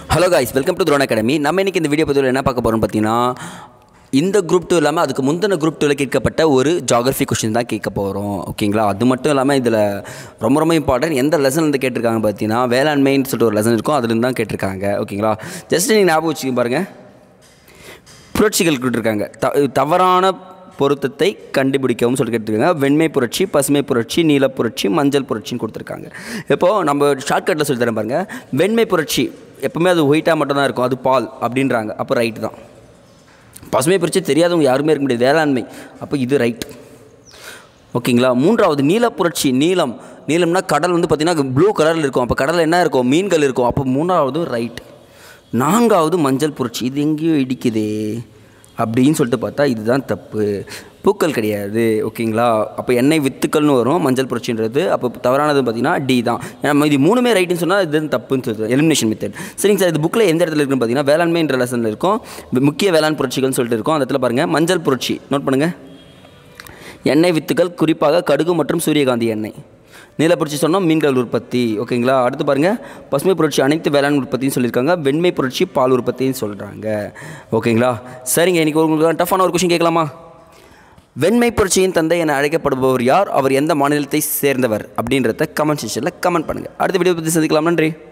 hello guys welcome to throne academy நம்ம இன்னைக்கு இந்த வீடியோ பதிவில் என்ன பார்க்க போகிறோம் பார்த்தீங்கன்னா இந்த குரூப் டூ இல்லாமல் அதுக்கு முந்தின குரூப் டூவில் கேட்கப்பட்ட ஒரு ஜாகிரஃபி கொஷின் தான் கேட்க போகிறோம் ஓகேங்களா அது மட்டும் இல்லாமல் இதில் ரொம்ப ரொம்ப இம்பார்ட்டன்ட் எந்த லெசன் வந்து கேட்டிருக்காங்க பார்த்தீங்கன்னா வேளாண்மைன்னு சொல்லிட்டு ஒரு லெசன் இருக்கும் அதுலேருந்து தான் கேட்டிருக்காங்க ஓகேங்களா ஜஸ்ட் நீங்கள் ஞாபகம் வச்சுக்க பாருங்கள் புரட்சிகள் கொடுத்துருக்காங்க த தவறான பொருத்தத்தை கண்டுபிடிக்கவும் சொல்லி கேட்டிருக்காங்க வெண்மை புரட்சி பசுமை புரட்சி நீல புரட்சி மஞ்சள் புரட்சின்னு கொடுத்துருக்காங்க இப்போது நம்ம ஷார்ட்கட்டில் சொல்லி தரேன் பாருங்கள் வெண்மை புரட்சி எப்பவுமே அது ஒயிட்டாக மட்டும்தான் இருக்கும் அது பால் அப்படின்றாங்க அப்போ ரைட்டு தான் பசுமை புரட்சி தெரியாதவங்க யாருமே இருக்க முடியாது வேளாண்மை அப்போ இது ரைட் ஓகேங்களா மூன்றாவது நீல புரட்சி நீலம் நீலம்னா கடல் வந்து பார்த்திங்கன்னா ப்ளூ கலரில் இருக்கும் அப்போ கடலில் என்ன இருக்கும் மீன்கள் இருக்கும் அப்போ மூணாவது ரைட் நான்காவது மஞ்சள் புரட்சி இது எங்கேயோ இடிக்குதே அப்படின்னு சொல்லிட்டு பார்த்தா இதுதான் தப்பு பூக்கள் கிடையாது ஓகேங்களா அப்போ எண்ணெய் வித்துக்கள்னு வரும் மஞ்சள் புரட்சின்றது அப்போ தவறானது பார்த்தீங்கன்னா டி தான் ஏன்னா இது மூணுமே ரைட்டுன்னு சொன்னால் இது தப்புன்னு சொல்லுது எலிமினேஷன் மெத்தட் சரிங்க சார் இது புக்கில் எந்த இடத்துல இருக்குன்னு பார்த்தீங்கன்னா வேளாண்மைன்ற லெசனில் இருக்கும் முக்கிய வேளாண் புரட்சிகள்னு சொல்லிட்டு இருக்கும் அந்த இடத்துல பாருங்கள் மஞ்சள் புரட்சி நோட் பண்ணுங்கள் எண்ணெய் வித்துக்கள் குறிப்பாக கடுகு மற்றும் சூரியகாந்தி எண்ணெய் நீல புரட்சி சொன்னோம் மீன்கள் உற்பத்தி ஓகேங்களா அடுத்து பாருங்கள் பசுமை புரட்சி அனைத்து வேளாண் உற்பத்தின்னு சொல்லியிருக்காங்க வெண்மை புரட்சி பால் உற்பத்தின்னு சொல்கிறாங்க ஓகேங்களா சரிங்க இன்றைக்கி உங்களுக்கு டஃப்பான ஒரு கொஷின் கேட்கலாமா வெண்மை புரட்சியின் தந்தை என அழைக்கப்படுபவர் யார் அவர் எந்த மாநிலத்தை சேர்ந்தவர் அப்படின்றத கமெண்ட் செக்ஷனில் கமெண்ட் பண்ணுங்கள் அடுத்த வீடியோ பற்றி சந்திக்கலாம் நன்றி